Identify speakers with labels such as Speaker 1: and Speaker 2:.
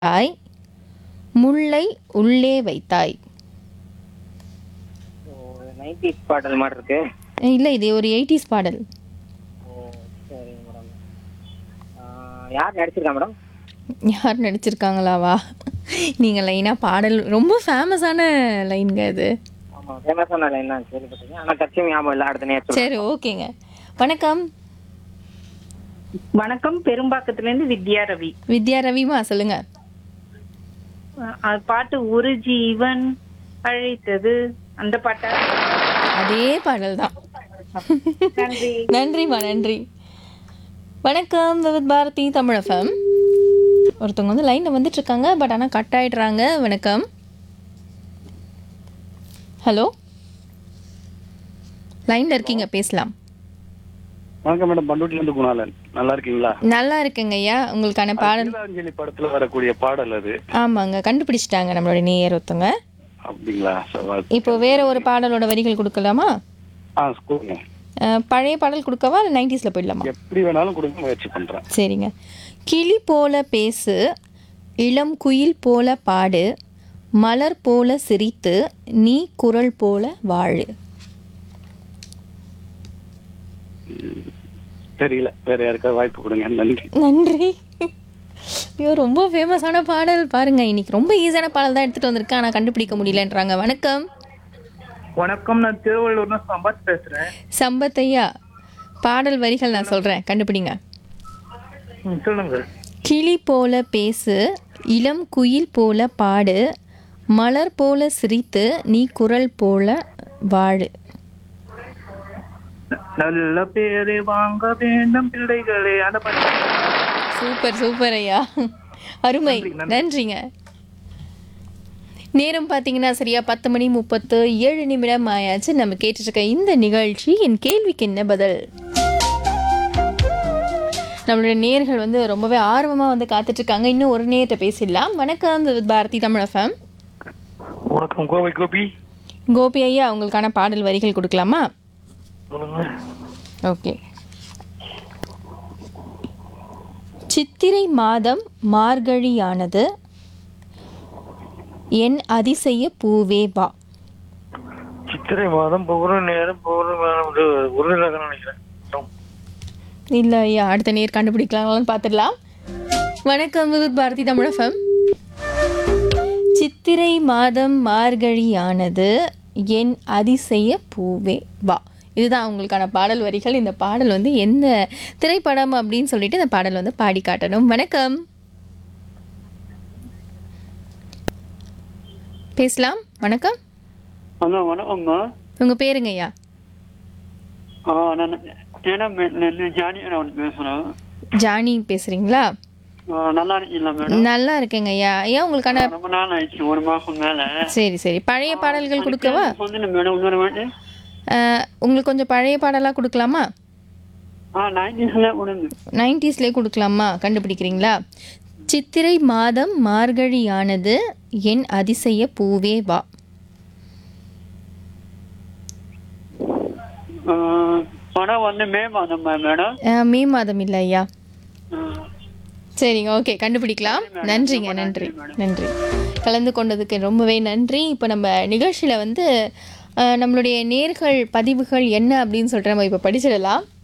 Speaker 1: தாய் முல்லை உள்ளே வைத்தாய்
Speaker 2: நைன்டிஸ் பாடல் மாதிரி இருக்கு
Speaker 1: இல்லை இது ஒரு எயிட்டிஸ் பாடல்
Speaker 2: ஓ சரிங்க மேடம் யார் நடிச்சிருக்கா மேடம்
Speaker 1: யார் நடிச்சிருக்காங்களாவா நீங்கள் லைனாக பாடல் ரொம்ப ஃபேமஸான லைன்ங்க இது
Speaker 2: ஆமாம் ஃபேமஸான லைன் தான் கேள்விப்பட்டிருக்கேன் ஆனால் தற்சமயம் ஞாபகம் இல்லை அடுத்த நேரம்
Speaker 1: சரி ஓகேங்க வணக்கம்
Speaker 3: வணக்கம் பெரும்பாக்கத்துல இருந்து வித்யா ரவி
Speaker 1: வித்யா ரவிமா சொல்லுங்க
Speaker 3: அஹ் அது பாட்டு ஒரு ஜீவன் அழைத்தது அந்த பாட்டா
Speaker 1: அதே பாடல் தான்
Speaker 3: நன்றி
Speaker 1: நன்றிம்மா நன்றி வணக்கம் விவித் பாரதி தமிழஃபம் ஒருத்தவங்க வந்து லைனில் வந்துட்டு இருக்காங்க பட் ஆனால் கட் ஆயிடுறாங்க வணக்கம் ஹலோ லைனில் இருக்கீங்க பேசலாம்
Speaker 4: வணக்கம் மேடம் பண்டூட்டில இருந்து குணாலன் நல்லா இருக்கீங்களா
Speaker 1: நல்லா இருக்குங்க ஐயா உங்களுக்கான பாடல்
Speaker 4: கீதாஞ்சலி படத்துல வரக்கூடிய பாடல் அது
Speaker 1: ஆமாங்க கண்டுபிடிச்சிட்டாங்க நம்மளோட நேயர் ஒருத்தவங்க
Speaker 4: அப்படிங்களா சரி,
Speaker 1: இப்போ வேற ஒரு பாடலோட வரிகள் கொடுக்கலாமா
Speaker 4: ஆ ஸ்கூலுங்க
Speaker 1: அஹ், பழைய பாடல் கொடுக்கவா இல்லை நைன்டிஸில் போயிடலாமா
Speaker 4: எப்படி வேணாலும் கொடுக்க முயற்சி பண்றேன்
Speaker 1: சரிங்க கிளி போல பேசு இளம் குயில் போல பாடு மலர் போல சிரித்து நீ குரல் போல வாழு
Speaker 4: தெரியல வேற யாருக்காவது வாய்ப்பு கொடுங்க நன்றி
Speaker 1: நன்றி ஐயோ ரொம்ப ஃபேமஸான பாடல் பாருங்க இன்னைக்கு ரொம்ப ஈஸியான பாடல் தான் எடுத்துட்டு வந்திருக்கேன் ஆனால் கண்டுபிடிக்க முடியலன்றாங்க வணக்கம்
Speaker 5: வணக்கம் நான் திருவள்ளூர்ல சம்பத் பேசுறேன்
Speaker 1: சம்பத் ஐயா பாடல் வரிகள் நான் சொல்றேன் கண்டுபிடிங்க
Speaker 5: ம், சொல்லுங்க
Speaker 1: கிளி போல பேசு இளம் குயில் போல பாடு மலர் போல சிரித்து நீ குரல் போல வாழு
Speaker 5: நல்ல பேரை வாங்க வேண்டும் பிள்ளைகளே அந்த பாட்டு
Speaker 1: சூப்பர் சூப்பர் ஐயா அருமை நன்றிங்க நேரம் பார்த்தீங்கன்னா சரியா பத்து மணி முப்பத்து ஏழு நிமிடம் ஆயாச்சு நம்ம கேட்டுட்டு இருக்க இந்த நிகழ்ச்சி என் கேள்விக்கு என்ன பதில் நம்மளுடைய நேர்கள் வந்து ரொம்பவே ஆர்வமாக வந்து காத்துட்டு இருக்காங்க இன்னும் ஒரு நேரத்தை பேசிடலாம் வணக்கம் இது பாரதி தமிழ் எஃப்எம்
Speaker 5: வணக்கம் கோவை கோபி
Speaker 1: கோபி ஐயா உங்களுக்கான பாடல் வரிகள் கொடுக்கலாமா
Speaker 5: சொல்லுங்க
Speaker 1: ஓகே சித்திரை மாதம் மார்கழியானது என் அதிசய பூவே வா
Speaker 5: சித்திரை மாதம் பௌர்ண நேரம் பௌர்ணமி உருளாக நினைக்கிறேன்
Speaker 1: இல்லை ஐயா அடுத்த நேர் கண்டுபிடிக்கலாங்களான்னு பார்த்துடலாம் வணக்கம் விவித் பாரதி தமிழகம் சித்திரை மாதம் மார்கழியானது என் அதிசய பூவே வா இதுதான் உங்களுக்கான பாடல் வரிகள் இந்த பாடல் வந்து எந்த திரைப்படம் அப்படின்னு சொல்லிட்டு இந்த பாடல் வந்து பாடி காட்டணும் வணக்கம் பேசலாம் வணக்கம்
Speaker 6: ஹலோ வணக்கம்மா
Speaker 1: உங்க பேருங்க ஐயா
Speaker 6: ஆ நான் ஏன்னா ஜானி நான் பேசுகிறேன்
Speaker 1: ஜானி பேசுறீங்களா
Speaker 6: நல்லா இருக்கீங்களா மேடம்
Speaker 1: நல்லா இருக்கேங்க ஐயா ஐயா உங்களுக்கான
Speaker 6: ரொம்ப நாள் ஆயிடுச்சு ஒரு மாசம் மேல
Speaker 1: சரி சரி பழைய பாடல்கள் கொடுக்கவா
Speaker 6: சொன்னேன் மேடம் இன்னொரு வாட்டி
Speaker 1: அஹ், உங்களுக்கு கொஞ்சம் பழைய பாடலாக கொடுக்கலாமா
Speaker 6: ஆ நைன்டிஸ்ல கொடுங்க
Speaker 1: நைன்டிஸ்லேயே கொடுக்கலாமா கண்டுபிடிக்கிறீங்களா சித்திரை மாதம் மார்கழியானது என் அதிசய பூவே வா
Speaker 6: ஆ, படம் வந்து மே மாதம் மேடம்
Speaker 1: அஹ், மே மாதம் இல்லை ஐயா சரிங்க ஓகே கண்டுபிடிக்கலாம் நன்றிங்க நன்றி நன்றி கலந்து கொண்டதுக்கு ரொம்பவே நன்றி இப்போ நம்ம நிகழ்ச்சியில் வந்து அஹ், நம்மளுடைய நேர்கள் பதிவுகள் என்ன அப்படின்னு சொல்லிட்டு நம்ம இப்போ படிச்சிடலாம்